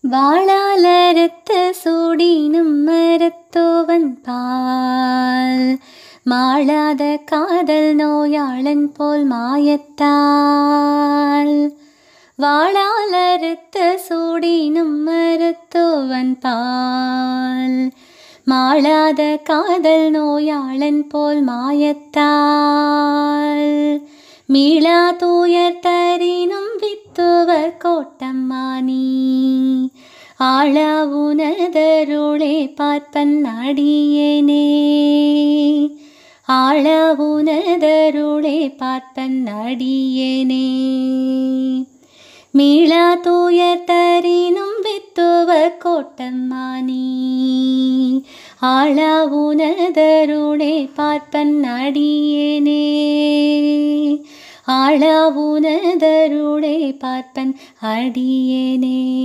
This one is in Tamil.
வாழாலறுத்த சூடினும் மரத்தோவன் பால் மாளாத காதல் நோயாளன் போல் மாயத்தால் வாழாலறுத்த சூடினும் மரத்தோவன் பால் மாளாத காதல் நோயாளன் போல் மாயத்தால் மீளா தூயர் தரினும் வித்துவர் கோட்டம்மானி ஆளா உனதருளே பார்ப்பன் அடியேனே ஆளா உனதருளே பார்ப்பன் அடியேனே மீளா தூயர் தரினும் வித்துவர் கோட்டம்மானி ஆளா உனதருளே பார்ப்பன் அடியேனே ஆளா உனதருளே பார்ப்பன் அடியேனே